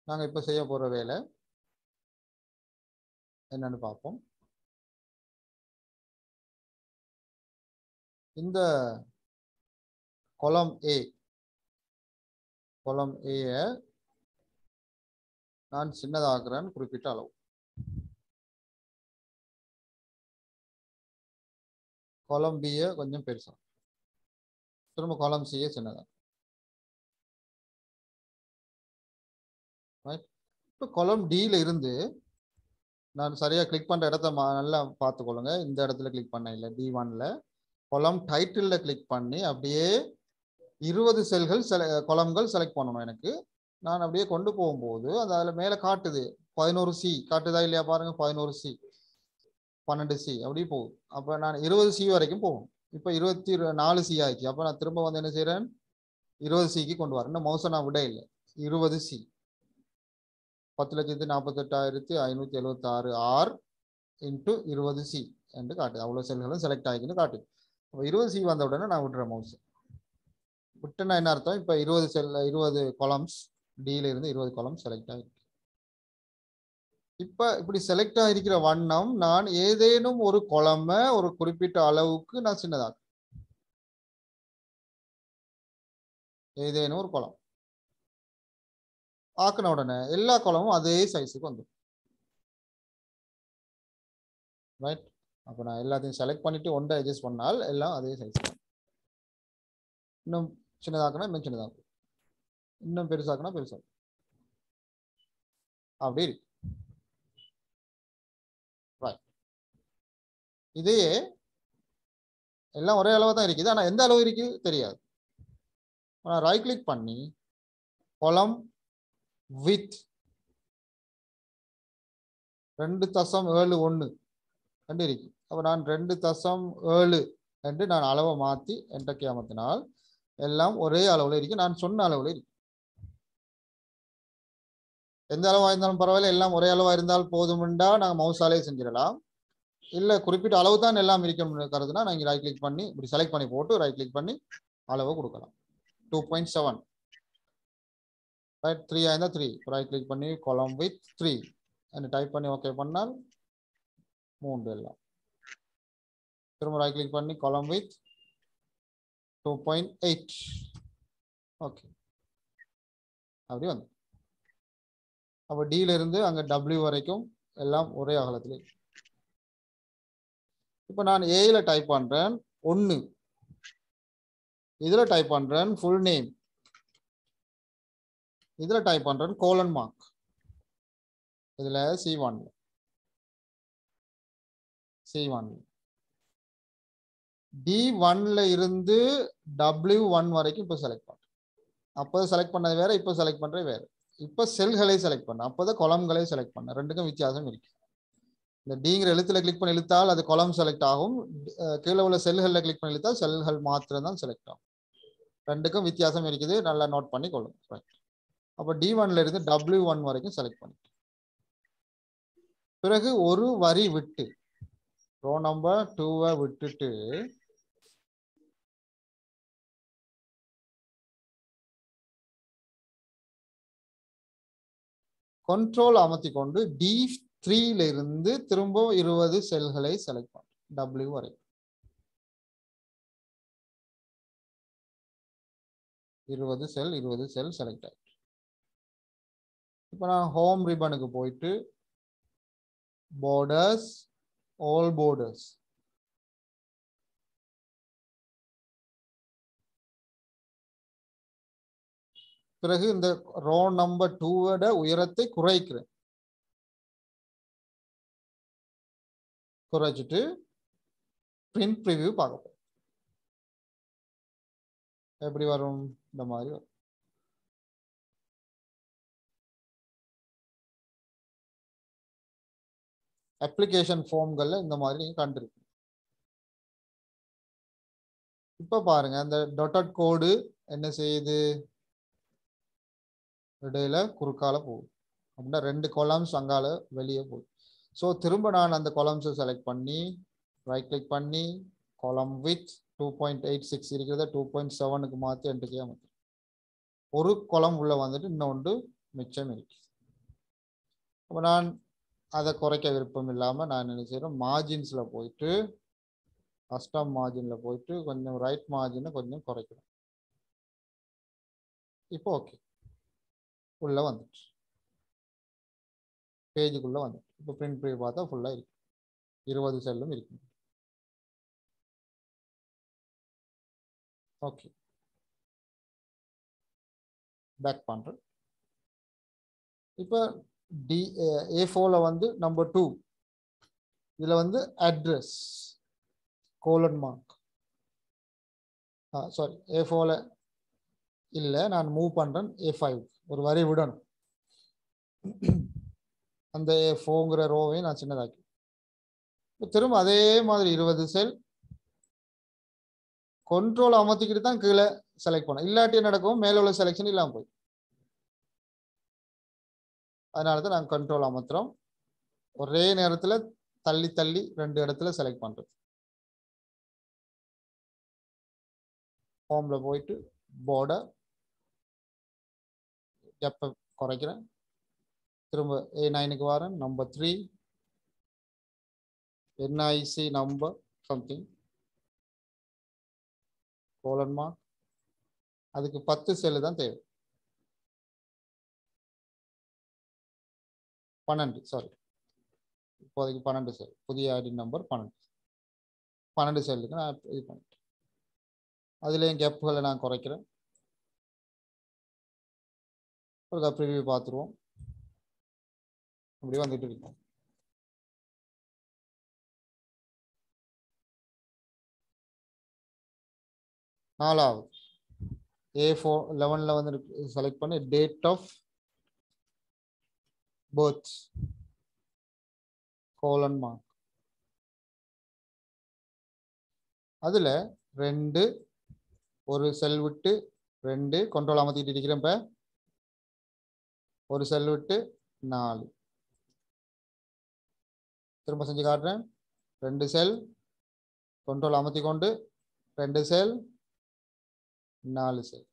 நாங்கள் இப்போ செய்ய போகிற வேலை என்னன்னு பார்ப்போம் இந்த கொலம் ஏ கொலம் ஏயை நான் சின்னதாக்குறேன் குறிப்பிட்ட அளவு கொலம் பியை கொஞ்சம் பெருசா திரும்ப கொலம் சியை சின்னதா இப்போ கொலம் டியில் இருந்து நான் சரியாக கிளிக் பண்ணுற இடத்த மா நல்லா பார்த்துக்கொள்ளுங்க இந்த இடத்துல கிளிக் பண்ண இல்லை டி ஒன்ல கொலம் டைட்டிலில் கிளிக் பண்ணி அப்படியே இருபது செல்கள் செல கொலம்கள் செலக்ட் பண்ணணும் எனக்கு நான் அப்படியே கொண்டு போகும்போது அது அதில் மேலே காட்டுது பதினோரு சி காட்டுதா இல்லையா பாருங்க பதினோரு சி பன்னெண்டு சி அப்படி போகுது அப்போ நான் இருபது சி வரைக்கும் போகும் இப்போ இருபத்தி நாலு சி ஆயிடுச்சு அப்போ நான் திரும்ப வந்து என்ன செய்கிறேன் இருபது சிக்கு கொண்டு வரேன் இன்னும் மவுசை நான் விட இல்லை இருபது சி பத்து லட்சத்தி நாற்பத்தெட்டாயிரத்தி ஐநூற்றி எழுபத்தாறு ஆர் இன்ட்டு இருபது சி என்று காட்டுது அவ்வளோ செல்களும் செலக்ட் ஆகிக்குன்னு காட்டுது அப்போ இருபது சி வந்த உடனே நான் விடுறேன் மவுஸ் விட்டுனா என்ன அர்த்தம் இப்போ இருபது செல் இருபது கொலம்ஸ் டியில இருந்து இருபது கொலம் செலக்ட் ஆகிருக்கு இப்போ இப்படி செலக்ட் ஆகிருக்கிற வண்ணம் நான் ஏதேனும் ஒரு கொலமை ஒரு குறிப்பிட்ட அளவுக்கு நான் சின்னதாக்கு ஏதேனும் ஒரு குளம் ஆக்கின உடனே எல்லா குளமும் அதே சைஸுக்கு வந்துடும் ரைட் அப்போ நான் எல்லாத்தையும் செலக்ட் பண்ணிட்டு ஒன்றை அட்ஜஸ்ட் பண்ணால் எல்லாம் அதே சைஸ் இன்னும் சின்னதாக்குனா இன்னும் சின்னதாகும் இன்னும் பெருசாக்குனா பெருசாகும் அப்படி இருக்கு ரைட் இதையே எல்லாம் ஒரே அளவு தான் இருக்குது ஆனால் எந்த அளவு இருக்கு தெரியாது நான் ரைட் கிளிக் பண்ணி கொலம் வித் ரெண்டு தசம் ஏழு ஒன்று ரெண்டு இருக்கு அப்போ நான் ரெண்டு தசம் ஏழு என்று நான் அளவை மாற்றி என்டக்கி அமர்த்தினால் எல்லாம் ஒரே அளவில் இருக்கு நான் சொன்ன அளவில் இருக்கு எந்த அளவாக இருந்தாலும் பரவாயில்ல எல்லாம் ஒரே அளவாக இருந்தால் போதுமெண்டா நாங்கள் மவுசாலே செஞ்சிடலாம் இல்லை குறிப்பிட்ட அளவு தான் எல்லாம் இருக்கணும்னு கருதுனா நாங்கள் ரைட் கிளிக் பண்ணி இப்படி செலக்ட் பண்ணி போட்டு ரைட் கிளிக் பண்ணி அளவை கொடுக்கலாம் two point seven right three ஆயிருந்தா த்ரீ ரைட் கிளிக் பண்ணி கொலம் வித் த்ரீ அந்த டைப் பண்ணி ஓகே பண்ணால் மூன்று எல்லாம் திரும்ப ரைட் கிளிக் பண்ணி column with two point eight okay அப்படி வந்து அப்போ டியில இருந்து அங்கே டபிள்யூ வரைக்கும் எல்லாம் ஒரே அகலத்தில் இப்போ நான் ஏல டைப் பண்ணுறேன் ஒன்று இதில் டைப் பண்ணுறேன் ஃபுல் நேம் இதில் டைப் பண்ணுறேன் கோலன் மார்க் இதில் சி ஒன்ல சி ஒன்ல டி ஒன்ல இருந்து டபிள்யூ ஒன் வரைக்கும் இப்போ செலக்ட் பண்ணுறேன் அப்போ செலக்ட் பண்ணது வேற இப்போ செலக்ட் பண்ணுறது வேற இப்போ செல்களை செலக்ட் பண்ண அப்போதான் கொலம்களை செலக்ட் பண்ண ரெண்டுக்கும் வித்தியாசம் இருக்கு இந்த டிங்கிற எழுத்துல கிளிக் பண்ணி இழுத்தால் அது கொலம் செலக்ட் ஆகும் கீழே உள்ள செல்களில் கிளிக் பண்ணி இழுத்தால் செல்கள் மாத்திரம் தான் செலக்ட் ஆகும் ரெண்டுக்கும் வித்தியாசம் இருக்குது நல்லா நோட் பண்ணி கொள்ளுங்க ரைட் அப்போ டி ஒன்ல இருந்து டபிள்யூ ஒன் வரைக்கும் செலக்ட் பண்ணி பிறகு ஒரு வரி விட்டு ரோ நம்பர் டூவை விட்டுட்டு கண்ட்ரோல் அமர்த்தி கொண்டு டி த்ரீல இருந்து திரும்ப இருபது செல்களை செலக்ட் பண்ணும் டபிள்யூ வரை இருபது செல் இருபது செல் செலக்ட் ஆயிடுச்சு இப்போ நான் ஹோம் ரிபனுக்கு போயிட்டு borders all borders பிறகு இந்த ரோ நம்பர் டூவோட உயரத்தை குறைக்கிறேன் குறைச்சிட்டு பிரிண்ட் ப்ரிவியூ பார்க்க போறேன் எப்படி வரும் இந்த மாதிரி வரும் அப்ளிகேஷன் ஃபார்ம்களில் இந்த மாதிரி நீங்கள் கண்டிருக்கும் இப்போ பாருங்க அந்த டொட்டட் கோடு என்ன செய்யுது இடையில குறுக்கால போகுது அப்படின்னா ரெண்டு கொலம்ஸ் அங்கால வெளியே போகுது ஸோ திரும்ப நான் அந்த கொலம்ஸை செலக்ட் பண்ணி ரைட் கிளிக் பண்ணி column with two point eight six இருக்கிறத டூ பாயிண்ட் செவனுக்கு மாற்றி என்ட்டுக்கே அமைக்கும் ஒரு குளம் உள்ள வந்துட்டு இன்னொன்று மிச்சம் இருக்கு அப்போ நான் அதை குறைக்க விருப்பம் இல்லாமல் நான் என்ன செய்கிறேன் மார்ஜின்ஸில் போயிட்டு கஸ்டம் மார்ஜினில் போயிட்டு கொஞ்சம் ரைட் மார்ஜினை கொஞ்சம் குறைக்கிறேன் இப்போ ஓகே உள்ளே வந்துட்டு பேஜுக்குள்ளே வந்துட்டு இப்போ பிரிண்ட் ப்ரீ பார்த்தா ஃபுல்லாக இருக்கு இருபது செல்லும் இருக்கு ஓகே பேக் பண்ணுறேன் இப்போ டி ஏ ஃபோரில் வந்து நம்பர் டூ இதில் வந்து அட்ரஸ் கோலன் மார்க் ஆ சாரி ஏ ஃபோரில் இல்லை நான் மூவ் பண்ணுறேன் ஏ ஃபைவ் ஒரு வரி விடணும் அந்த ஏ ஃபோங்கிற ரோவையும் நான் சின்னதாக்கி இப்போ திரும்ப அதே மாதிரி இருபது செல் கண்ட்ரோல் அமர்த்திக்கிட்டு தான் கீழே செலக்ட் பண்ணணும் இல்லாட்டி என்ன நடக்கும் மேலே உள்ள செலெக்ஷன் இல்லாமல் போய் அதனால தான் நாங்கள் கண்ட்ரோல் அமர்த்துறோம் ஒரே நேரத்தில் தள்ளி தள்ளி ரெண்டு இடத்துல செலக்ட் பண்ணுறது ஹோமில் போயிட்டு போர்டர் எப்போ குறைக்கிறேன் திரும்ப ஏ நைனுக்கு வரேன் number three NIC number something colon mark அதுக்கு பத்து செல்லு தான் தேவை பன்னெண்டு சாரி இப்போதைக்கு பன்னெண்டு செல் புதிய ஐடி நம்பர் பன்னெண்டு பன்னெண்டு செல்லுக்கு நான் இது பண்ணிட்டேன் அதுலேயும் கேப்புகளை நான் குறைக்கிறேன் ஒரு ப்ரிவியூ பார்த்துருவோம் இப்படி வந்துட்டு இருக்கோம் நாலாவது ஏ ஃபோர் லெவனில் வந்து செலக்ட் பண்ணி date of birth colon mark அதில் ரெண்டு ஒரு செல் விட்டு ரெண்டு கண்ட்ரோல் அமர்த்திட்டு இருக்கிறேன் இப்போ ஒரு செல் விட்டு நாலு திரும்ப செஞ்சு காட்டுறேன் ரெண்டு செல் கண்ட்ரோல் அமர்த்தி கொண்டு ரெண்டு செல் நாலு செல்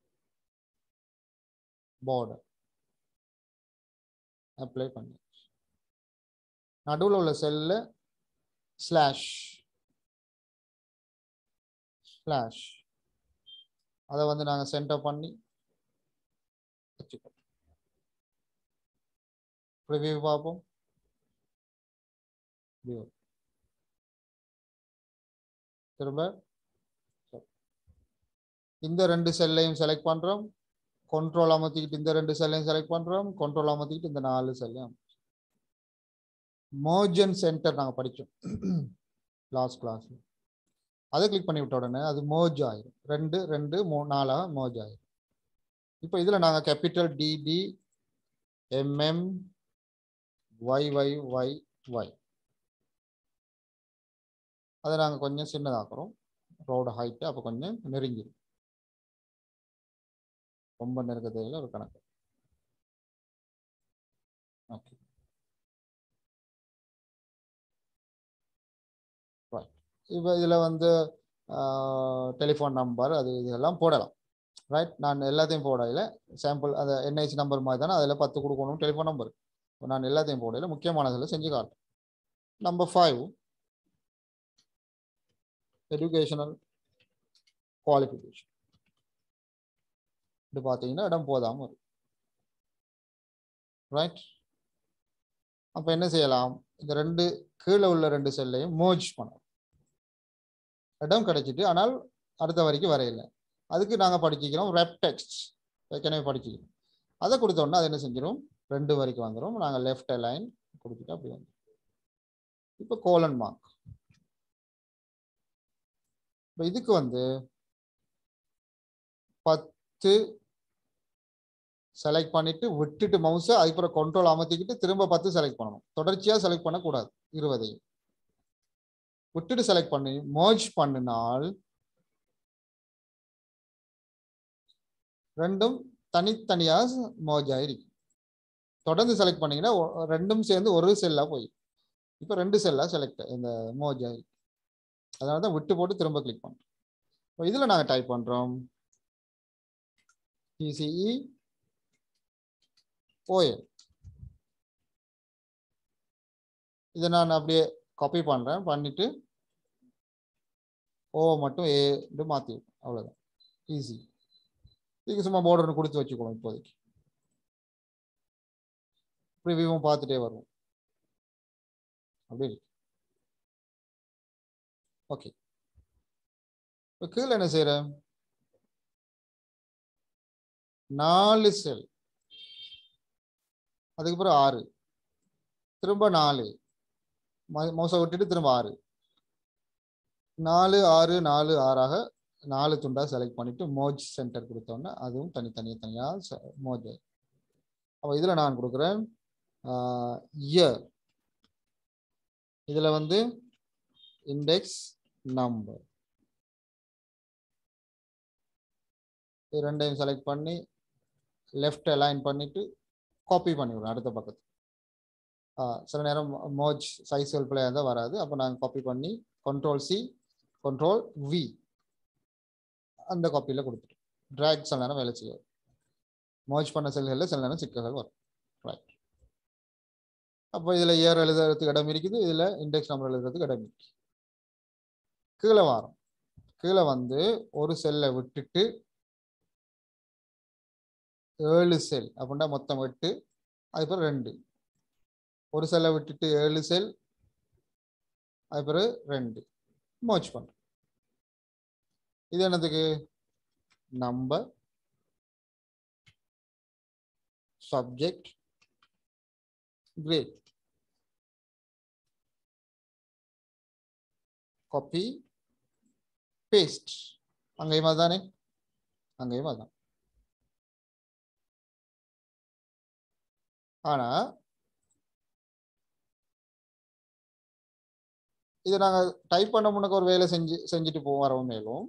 பார்டர் அப்ளை பண்ணி நடுவில் உள்ள செல்லில் ஸ்லாஷ் ஸ்லாஷ் அதை வந்து நாங்கள் சென்டர் பண்ணி வச்சுக்கோம் ரிவ்யூ பார்ப்போம் view. திரும்ப இந்த ரெண்டு செல்லையும் செலக்ட் பண்றோம் கண்ட்ரோல் அமர்த்திக்கிட்டு இந்த ரெண்டு செல்லையும் செலக்ட் பண்றோம் கண்ட்ரோல் அமர்த்திக்கிட்டு இந்த நாலு செல்லையும் மோர்ஜன் சென்டர் நாங்கள் படித்தோம் லாஸ்ட் கிளாஸ் அதை கிளிக் பண்ணி விட்ட உடனே அது மோர்ஜ் ஆயிரும் ரெண்டு ரெண்டு மூ நாலாக மோர்ஜ் ஆயிரும் இப்போ இதில் நாங்கள் capital DD MM Y Y Y Y அதை நாங்கள் கொஞ்சம் சின்னதாக்குறோம் ரோடு ஹைட்டு அப்போ கொஞ்சம் நெருங்கிடும் ரொம்ப நெருங்க தேவையில்ல ஒரு கணக்கு ஓகே இப்போ இதில் வந்து டெலிஃபோன் நம்பர் அது இதெல்லாம் போடலாம் ரைட் நான் எல்லாத்தையும் போடையில சாம்பிள் அந்த என்ஐசி நம்பர் மாதிரி தானே அதில் பத்து கொடுக்கணும் டெலிஃபோன் நம்பர் நான் எல்லாத்தையும் போடையில முக்கியமானதில் செஞ்சு காட்டுறேன் நம்பர் ஃபைவ் எஜுகேஷனல் குவாலிஃபிகேஷன் இது பார்த்தீங்கன்னா இடம் போதாமல் வரும் ரைட் அப்போ என்ன செய்யலாம் இந்த ரெண்டு கீழே உள்ள ரெண்டு செல்லையும் மோஜ் பண்ணலாம் இடம் கிடைச்சிட்டு ஆனால் அடுத்த வரைக்கும் வரையில அதுக்கு நாங்கள் படிச்சிக்கிறோம் ரெப் டெக்ஸ்ட் ஏற்கனவே படிச்சிக்கிறோம் அதை கொடுத்தோன்னா அது என்ன செஞ்சிடும் ரெண்டு வரைக்கும் வந்துடும் நாங்கள் லெஃப்ட் லைன் கொடுத்துட்டு அப்படி வந்துடும் இப்போ கோலன் மார்க் இப்போ இதுக்கு வந்து பத்து செலக்ட் பண்ணிட்டு விட்டுட்டு மவுஸை அதுக்கப்புறம் கண்ட்ரோல் அமர்த்திக்கிட்டு திரும்ப பத்து செலக்ட் பண்ணணும் தொடர்ச்சியாக செலக்ட் பண்ணக்கூடாது இருபதையும் விட்டுட்டு செலக்ட் பண்ணி மர்ஜ் பண்ணினால் ரெண்டும் தனித்தனியாக மர்ஜ் ஆகிருக்கு தொடர்ந்து செலக்ட் பண்ணீங்கன்னா ரெண்டும் சேர்ந்து ஒரு செல்லாக போய் இப்போ ரெண்டு செல்லாக செலக்ட் இந்த மோஜ் ஆகிருக்கு அதனால தான் விட்டு போட்டு திரும்ப கிளிக் பண்ணுறோம் இப்போ இதில் நாங்கள் டைப் பண்ணுறோம் டிசிஇ ஓஎல் இதை நான் அப்படியே காப்பி பண்ணுறேன் பண்ணிட்டு ஓ மட்டும் ஏ மாற்றி அவ்வளோதான் ஈஸி இதுக்கு சும்மா border கொடுத்து வச்சுக்கணும் இப்போதைக்கு ப்ரிவியூவும் பார்த்துட்டே வருவோம் அப்படி இருக்கு ஓகே இப்போ கீழே என்ன செய்கிறேன் நாலு செல் அதுக்கப்புறம் ஆறு திரும்ப நாலு மவுசை விட்டுட்டு திரும்ப ஆறு நாலு ஆறு நாலு ஆறாக நாலு துண்டா செலக்ட் பண்ணிட்டு மோஜ் சென்டர் கொடுத்தோன்னே அதுவும் தனித்தனியாக தனியாக மோஜ் அப்போ இதில் நான் கொடுக்குறேன் இயர் இதில் வந்து இண்டெக்ஸ் நம்பர் இது ரெண்டையும் செலக்ட் பண்ணி லெஃப்ட் அலைன் பண்ணிட்டு காப்பி பண்ணிவிடுவோம் அடுத்த பக்கத்து சில நேரம் மோஜ் சைஸ்கள் பிள்ளையாக இருந்தால் வராது அப்போ நாங்கள் காப்பி பண்ணி கண்ட்ரோல் சி கண்ட்ரோல் வி அந்த காப்பியில் கொடுத்துட்டோம் ட்ராக் சில நேரம் வேலை செய்யாது மோஜ் பண்ண செல்களில் சில நேரம் சிக்கல்கள் வரும் ரைட் அப்போ இதில் இயர் எழுதுறதுக்கு இடம் இருக்குது இதில் இண்டெக்ஸ் நம்பர் எழுதுறதுக்கு இடம் இருக்கு கீழே வாரம் கீழே வந்து ஒரு செல்லை விட்டுட்டு ஏழு செல் அப்படின்னா மொத்தம் எட்டு அதுக்கப்புறம் ரெண்டு ஒரு செல்லை விட்டுட்டு ஏழு செல் அதுக்கப்புறம் ரெண்டு மோச் பண்ணுறோம் இது என்னதுக்கு number subject grade copy paste அங்கேயும் அதுதானே அங்கேயும் அதுதான் ஆனா இதை நாங்க டைப் பண்ண முன்னக்க ஒரு வேலை செஞ்சு செஞ்சுட்டு போவோம் வரவும் மேலும்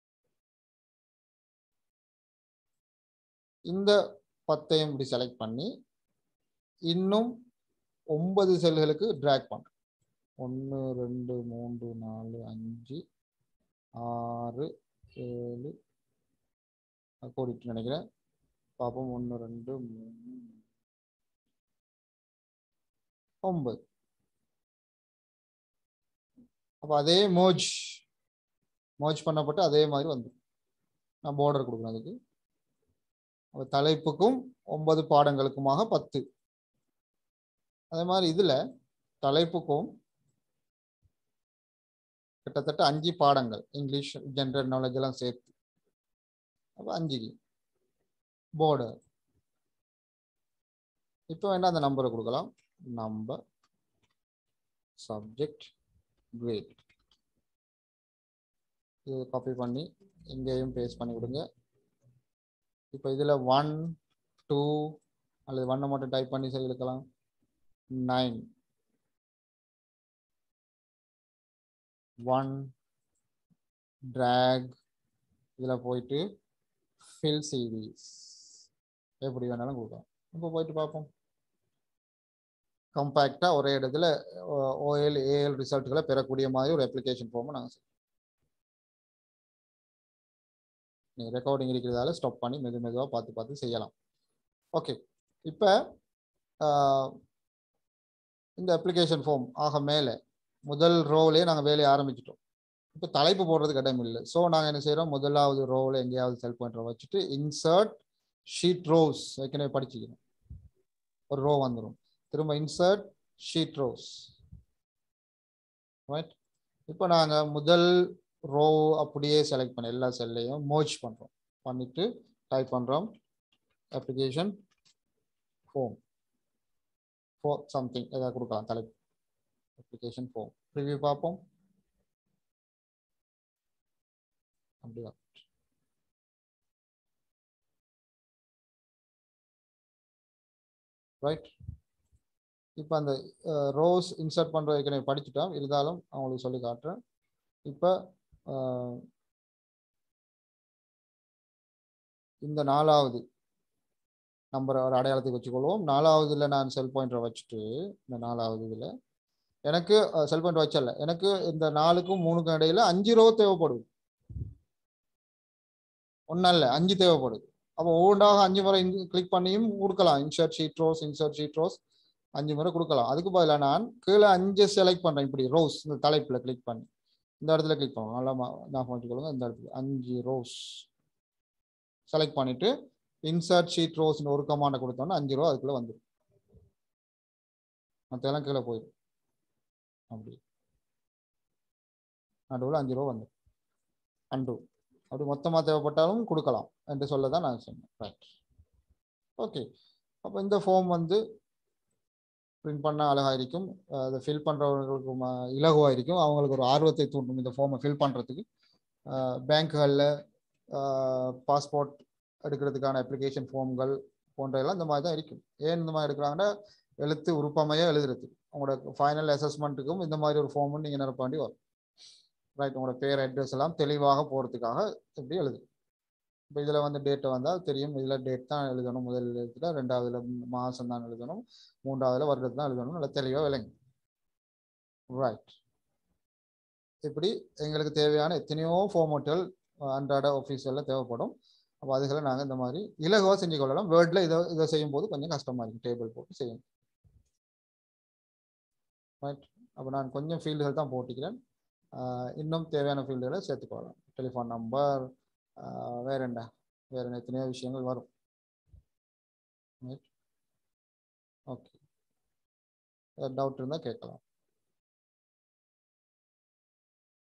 இந்த பத்தையும் இப்படி செலக்ட் பண்ணி இன்னும் ஒன்பது செல்களுக்கு ட்ராக் பண்ணுறோம் ஒன்று ரெண்டு மூன்று நாலு அஞ்சு ஆறு ஏழு கூடிட்டு நினைக்கிறேன் பார்ப்போம் ஒன்று ரெண்டு மூணு ஒன்பது அப்போ அதே மோஜ் மோஜ் பண்ணப்பட்டு அதே மாதிரி வந்து நான் பார்டர் கொடுக்குறேன் அதுக்கு அப்போ தலைப்புக்கும் ஒன்பது பாடங்களுக்குமாக பத்து அதே மாதிரி இதில் தலைப்புக்கும் கிட்டத்தட்ட அஞ்சு பாடங்கள் இங்கிலீஷ் ஜென்ரல் நாலேஜ் எல்லாம் சேர்த்து அப்போ அஞ்சுக்கு பார்டர் இப்போ வேணா அந்த நம்பரை கொடுக்கலாம் நம்பர் சப்ஜெக்ட் கிரேட் இது காப்பி பண்ணி இங்கேயும் பேஸ்ட் பண்ணி விடுங்க இப்போ இதில் ஒன் டூ அல்லது ஒன்னை மட்டும் டைப் பண்ணி சரி இழுக்கலாம் நைன் ஒன் ட்ராக் இதில் போயிட்டு ஃபில் சீரீஸ் எப்படி வேணாலும் கொடுக்கலாம் இப்போ போயிட்டு பார்ப்போம் கம்பேக்டாக ஒரே இடத்துல ஓஎல் ஏஎல் ரிசல்ட்டுகளை பெறக்கூடிய மாதிரி ஒரு அப்ளிகேஷன் ஃபார்மை நாங்கள் நீங்கள் ரெக்கார்டிங் இருக்கிறதால ஸ்டாப் பண்ணி மெது மெதுவாக பார்த்து பார்த்து செய்யலாம் ஓகே இப்போ இந்த அப்ளிகேஷன் ஃபார்ம் ஆக மேலே முதல் ரோவிலே நாங்கள் வேலையை ஆரம்பிச்சிட்டோம் இப்போ தலைப்பு போடுறதுக்கு இடம் இல்லை ஸோ நாங்கள் என்ன செய்கிறோம் முதலாவது ரோவில் எங்கேயாவது செல் பாயிண்டர் வச்சுட்டு இன்சர்ட் ஷீட் ரோஸ் ஏற்கனவே படிச்சுக்கணும் ஒரு ரோ வந்துடும் திரும்ப இன்சர்ட் ஷீட் ரோஸ் ரைட் இப்போ நாங்கள் முதல் ரோ அப்படியே செலக்ட் பண்ண எல்லா செல்லையும் மோச் பண்ணுறோம் பண்ணிட்டு டைப் பண்ணுறோம் அப்ளிகேஷன் ஃபோம் ஃபோ சம்திங் ஏதாவது கொடுக்கலாம் தலைப்பு அப்ளிகேஷன் ஃபோம் ரிவ்யூ பார்ப்போம் அப்படியா ரைட் இப்போ அந்த ரோஸ் இன்சர்ட் பண்ணுற ஏற்கனவே படிச்சுட்டோம் இருந்தாலும் அவங்களுக்கு சொல்லி காட்டுறேன் இப்போ இந்த நாலாவது நம்பரை ஒரு அடையாளத்துக்கு வச்சுக்கொள்வோம் நாலாவதுல நான் செல் பாயிண்டரை வச்சுட்டு இந்த நாலாவது இதில் எனக்கு செல் பாயிண்டர் வச்சல எனக்கு இந்த நாலுக்கும் மூணுக்கும் இடையில அஞ்சு ரோ தேவைப்படுது ஒன்றும் இல்லை அஞ்சு தேவைப்படுது அப்போ ஒவ்வொன்றாக அஞ்சு முறை கிளிக் பண்ணியும் கொடுக்கலாம் insert sheet rows insert sheet rows அஞ்சு முறை கொடுக்கலாம் அதுக்கு பதிலாக நான் கீழே அஞ்சு செலக்ட் பண்ணுறேன் இப்படி ரோஸ் இந்த தலைப்பில் கிளிக் பண்ணி இந்த இடத்துல கிளிக் பண்ணுவோம் நல்லா மா- ஞாபகம் வச்சுக்கொள்ளுங்க இந்த இடத்துல அஞ்சு ரோஸ் செலக்ட் பண்ணிட்டு இன்சர்ட் ஷீட் ரோஸ்னு ஒரு கமாண்டை கொடுத்தோன்னா அஞ்சு ரூபா அதுக்குள்ளே வந்துடும் மற்றெல்லாம் கீழே போயிடும் அப்படி நடுவில் அஞ்சு ரூபா வந்துடும் அண்டு அப்படி மொத்தமாக தேவைப்பட்டாலும் கொடுக்கலாம் என்று சொல்ல தான் நான் சொன்னேன் ரைட் ஓகே அப்போ இந்த ஃபார்ம் வந்து பிரிண்ட் பண்ண அழகாக இருக்கும் அஹ் அதை ஃபில் பண்ணுறவங்களுக்கு இலகுவாக இருக்கும் அவங்களுக்கு ஒரு ஆர்வத்தை தூண்டும் இந்த ஃபார்மை ஃபில் பண்ணுறதுக்கு பேங்க்குகளில் பாஸ்போர்ட் எடுக்கிறதுக்கான அப்ளிகேஷன் ஃபார்ம்கள் போன்றெல்லாம் இந்த மாதிரி தான் இருக்கும் ஏன் இந்த மாதிரி எடுக்கிறாங்கன்னா எழுத்து உருப்பமையாக எழுதுறது உங்களோட ஃபைனல் அசஸ்மெண்ட்டுக்கும் இந்த மாதிரி ஒரு ஃபார்மும் நீங்கள் நிரப்ப வேண்டி வரும் ரைட் உங்களோட பேர் அட்ரஸ் எல்லாம் தெளிவாக போகிறதுக்காக இப்படி எழுது இப்போ இதில் வந்து டேட்டை வந்தால் தெரியும் இதில் டேட் தான் எழுதணும் முதல் எழுத்துல ரெண்டாவதுல மாதம் தான் எழுதணும் மூன்றாவதுல வருடத்தை தான் எழுதணும் நல்லா தெளிவாக விளங்கும் ரைட் இப்படி எங்களுக்கு தேவையான எத்தனையோ ஃபார்மேட்டுகள் அன்றாட ஆஃபீஸில் தேவைப்படும் அப்போ அதுகளை நாங்கள் இந்த மாதிரி இலகுவாக செஞ்சு கொள்ளலாம் வேர்டில் இதை இதை செய்யும் போது கொஞ்சம் கஷ்டமாக இருக்கும் டேபிள் போட்டு செய்யணும் ரைட் அப்போ நான் கொஞ்சம் ஃபீல்டுகள் தான் போட்டிக்கிறேன் ஆஹ் இன்னும் தேவையான ஃபீல்டுகளை சேர்த்துக்கொள்ளலாம் டெலிஃபோன் நம்பர் வேற என்ன வேற என்ன எத்தனையோ விஷயங்கள் வரும் ரைட் ஓகே டவுட் இருந்தால் கேட்கலாம்